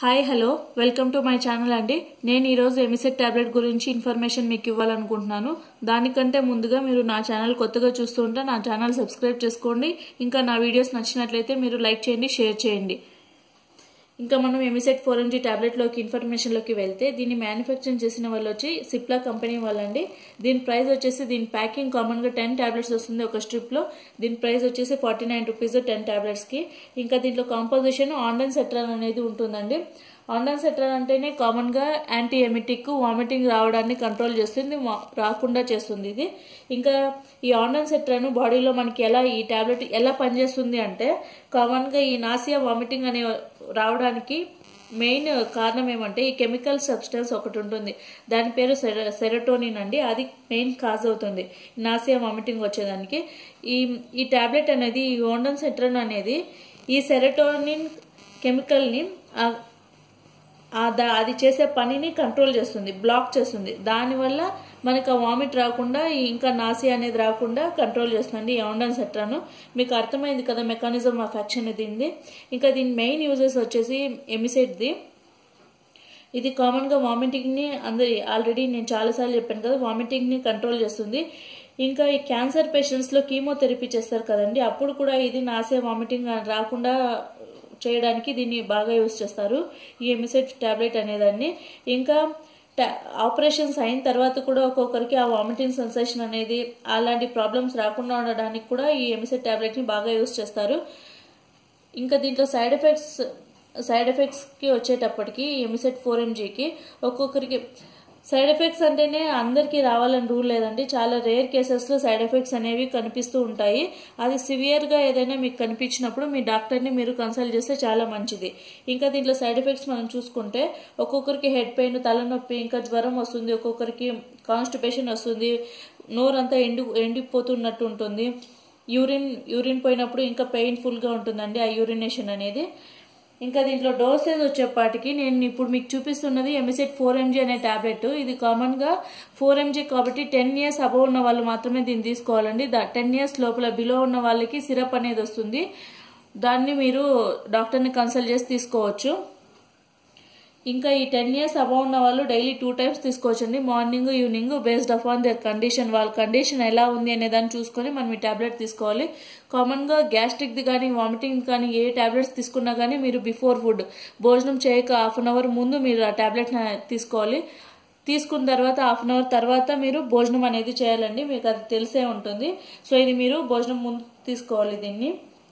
hi hello welcome to my channel అండి నేను ఈరోజు ఎమిసెట్ టాబ్లెట్ గురించి ఇన్ఫర్మేషన్ మీకు ఇవ్వాలనుకుంటున్నాను దానికంటే ముందుగా మీరు నా ఛానల్ కొత్తగా చూస్తూ ఉంటే నా ఛానల్ సబ్స్క్రైబ్ చేసుకోండి ఇంకా నా వీడియోస్ నచ్చినట్లయితే మీరు లైక్ చేయండి షేర్ చేయండి ఇంకా మనం ఎమిసెట్ ఫోర్ ఎంజీ ట్యాబ్లెట్లోకి ఇన్ఫర్మేషన్లోకి వెళ్తే దీన్ని మ్యానుఫ్యాక్చరింగ్ చేసిన వాళ్ళు వచ్చి సిప్లా కంపెనీ వాళ్ళండి దీని ప్రైస్ వచ్చేసి దీని ప్యాకింగ్ కామన్గా టెన్ ట్యాబ్లెట్స్ వస్తుంది ఒక స్ట్రిప్లో దీని ప్రైస్ వచ్చేసి ఫార్టీ నైన్ రూపీస్ టెన్ ట్యాబ్లెట్స్కి ఇంకా దీంట్లో కాంపోజిషన్ ఆన్లైన్ సెట్రాన్ అనేది ఉంటుందండి ఆన్లైన్ సెట్రాన్ అంటేనే కామన్గా యాంటీ ఎమిటిక్ వామిటింగ్ రావడాన్ని కంట్రోల్ చేస్తుంది రాకుండా చేస్తుంది ఇది ఇంకా ఈ ఆన్లైన్ సెట్రాన్ బాడీలో మనకి ఎలా ఈ టాబ్లెట్ ఎలా పనిచేస్తుంది అంటే కామన్గా ఈ నాసియా వామిటింగ్ అనే రావడానికి మెయిన్ కారణం ఏమంటే ఈ కెమికల్ సబ్స్టెన్స్ ఒకటి ఉంటుంది దాని పేరు సెరటోనిన్ అండి అది మెయిన్ కాజ్ అవుతుంది నాసియా వామిటింగ్ వచ్చేదానికి ఈ ఈ టాబ్లెట్ అనేది ఈ ఓండన్ సెట్రన్ అనేది ఈ సెరటోనిన్ కెమికల్ని అది చేసే పనిని కంట్రోల్ చేస్తుంది బ్లాక్ చేస్తుంది దానివల్ల మనకు ఆ వామిట్ రాకుండా ఇంకా నాసి అనేది రాకుండా కంట్రోల్ చేస్తుంది ఈ ఆండన్ సెట్రాను మీకు అర్థమైంది కదా మెకానిజం ఆఫ్ యాక్షన్ దీనిది ఇంకా దీని మెయిన్ యూజెస్ వచ్చేసి ఎమిసెట్ది ఇది కామన్గా వామిటింగ్ని అందరి ఆల్రెడీ నేను చాలాసార్లు చెప్పాను కదా వామిటింగ్ని కంట్రోల్ చేస్తుంది ఇంకా ఈ క్యాన్సర్ పేషెంట్స్లో కీమోథెరపీ చేస్తారు కదండి అప్పుడు కూడా ఇది నాసే వామిటింగ్ రాకుండా చేయడానికి దీన్ని బాగా యూస్ చేస్తారు ఈ ఎమిసెట్ ట్యాబ్లెట్ అనేదాన్ని ఇంకా ఆపరేషన్స్ అయిన తర్వాత కూడా ఒక్కొక్కరికి ఆ వామిటింగ్ సెన్సేషన్ అనేది అలాంటి ప్రాబ్లమ్స్ రాకుండా ఉండడానికి కూడా ఈ ఎమిసెట్ ట్యాబ్లెట్ని బాగా యూస్ చేస్తారు ఇంకా దీంట్లో సైడ్ ఎఫెక్ట్స్ సైడ్ ఎఫెక్ట్స్కి వచ్చేటప్పటికి ఎమిసెట్ ఫోర్ ఎంజీకి ఒక్కొక్కరికి సైడ్ ఎఫెక్ట్స్ అంటేనే అందరికీ రావాలని రూల్ లేదండి చాలా రేర్ కేసెస్లో సైడ్ ఎఫెక్ట్స్ అనేవి కనిపిస్తూ ఉంటాయి అది సివియర్గా ఏదైనా మీకు కనిపించినప్పుడు మీ డాక్టర్ని మీరు కన్సల్ట్ చేస్తే చాలా మంచిది ఇంకా దీంట్లో సైడ్ ఎఫెక్ట్స్ మనం చూసుకుంటే ఒక్కొక్కరికి హెడ్ పెయిన్ తలనొప్పి ఇంకా జ్వరం వస్తుంది ఒక్కొక్కరికి కాన్స్టిపేషన్ వస్తుంది నోరంతా ఎండి ఎండిపోతున్నట్టు ఉంటుంది యూరిన్ యూరిన్ పోయినప్పుడు ఇంకా పెయిన్ఫుల్గా ఉంటుందండి ఆ యూరినేషన్ అనేది ఇంకా దీంట్లో డోసేజ్ వచ్చేపాటికి నేను ఇప్పుడు మీకు చూపిస్తున్నది ఎమిసెట్ ఫోర్ ఎంజీ అనే టాబ్లెట్ ఇది కామన్గా ఫోర్ ఎంజీ కాబట్టి టెన్ ఇయర్స్ అబవ్ ఉన్న వాళ్ళు మాత్రమే దీన్ని తీసుకోవాలండి టెన్ ఇయర్స్ లోపల బిలో ఉన్న వాళ్ళకి సిరప్ అనేది వస్తుంది దాన్ని మీరు డాక్టర్ని కన్సల్ట్ చేసి తీసుకోవచ్చు ఇంకా ఈ టెన్ ఇయర్స్ అబౌవ్ ఉన్న వాళ్ళు డైలీ టూ టైమ్స్ తీసుకోవచ్చండి morning evening based upon their condition వాళ్ళ కండిషన్ ఎలా ఉంది అనే దాన్ని చూసుకొని మనం ఈ టాబ్లెట్ తీసుకోవాలి కామన్గా గ్యాస్ట్రిక్ది కానీ వామిటింగ్ కానీ ఏ టాబ్లెట్స్ తీసుకున్నా కానీ మీరు బిఫోర్ ఫుడ్ భోజనం చేయక హాఫ్ అన్ అవర్ ముందు మీరు ఆ టాబ్లెట్ తీసుకోవాలి తీసుకున్న తర్వాత హాఫ్ అన్ అవర్ తర్వాత మీరు భోజనం అనేది చేయాలండి మీకు అది తెలిసే ఉంటుంది సో ఇది మీరు భోజనం ముందు తీసుకోవాలి దీన్ని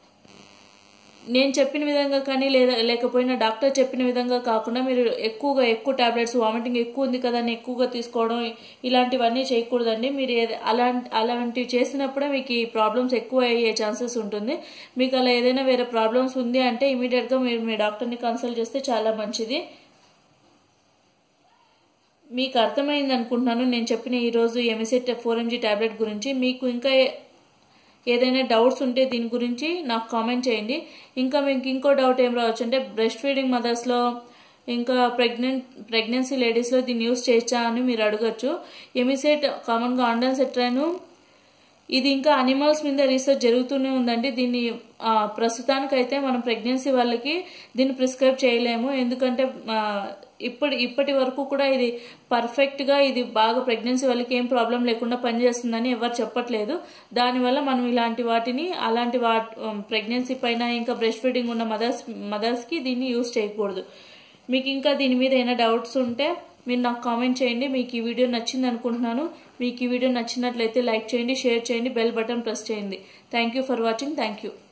నేను చెప్పిన విధంగా కానీ లేదా లేకపోయినా డాక్టర్ చెప్పిన విధంగా కాకుండా మీరు ఎక్కువగా ఎక్కువ టాబ్లెట్స్ వామిటింగ్ ఎక్కువ ఉంది కదా అని ఎక్కువగా తీసుకోవడం ఇలాంటివన్నీ చేయకూడదండి మీరు అలాంటి అలాంటివి చేసినప్పుడే మీకు ఈ ప్రాబ్లమ్స్ ఎక్కువ అయ్యే ఛాన్సెస్ ఉంటుంది మీకు అలా ఏదైనా వేరే ప్రాబ్లమ్స్ ఉంది అంటే ఇమీడియట్గా మీరు మీ డాక్టర్ని కన్సల్ట్ చేస్తే చాలా మంచిది మీకు అర్థమైంది అనుకుంటున్నాను నేను చెప్పిన ఈరోజు ఎమిసెట్ ఫోర్ ఎంజీ టాబ్లెట్ గురించి మీకు ఇంకా ఏదైనా డౌట్స్ ఉంటే దీని గురించి నాకు కామెంట్ చేయండి ఇంకా మీకు ఇంకో డౌట్ ఏం రావచ్చు అంటే బ్రెస్ట్ ఫీడింగ్ మదర్స్లో ఇంకా ప్రెగ్నెంట్ ప్రెగ్నెన్సీ లేడీస్లో దీన్ని యూస్ చేయొచ్చా అని మీరు అడగచ్చు ఎమిసెట్ కామన్గా ఆండన్ సెట్రాను ఇది ఇంకా అనిమల్స్ మీద రీసెర్చ్ జరుగుతూనే ఉందండి దీన్ని ప్రస్తుతానికైతే మనం ప్రెగ్నెన్సీ వాళ్ళకి దీన్ని ప్రిస్క్రైబ్ చేయలేము ఎందుకంటే ఇప్పటి ఇప్పటి వరకు కూడా ఇది పర్ఫెక్ట్గా ఇది బాగా ప్రెగ్నెన్సీ వాళ్ళకి ఏం ప్రాబ్లం లేకుండా పనిచేస్తుందని ఎవరు చెప్పట్లేదు దానివల్ల మనం ఇలాంటి వాటిని అలాంటి వా ప్రెగ్నెన్సీ పైన ఇంకా బ్రెస్ట్ ఫీడింగ్ ఉన్న మదర్స్ మదర్స్కి దీన్ని యూస్ చేయకూడదు మీకు ఇంకా దీని మీద ఏమైనా డౌట్స్ ఉంటే మీరు నాకు కామెంట్ చేయండి మీకు ఈ వీడియో నచ్చింది అనుకుంటున్నాను మీకు ఈ వీడియో నచ్చినట్లయితే లైక్ చేయండి షేర్ చేయండి బెల్ బటన్ ప్రెస్ చేయండి థ్యాంక్ ఫర్ వాచింగ్ థ్యాంక్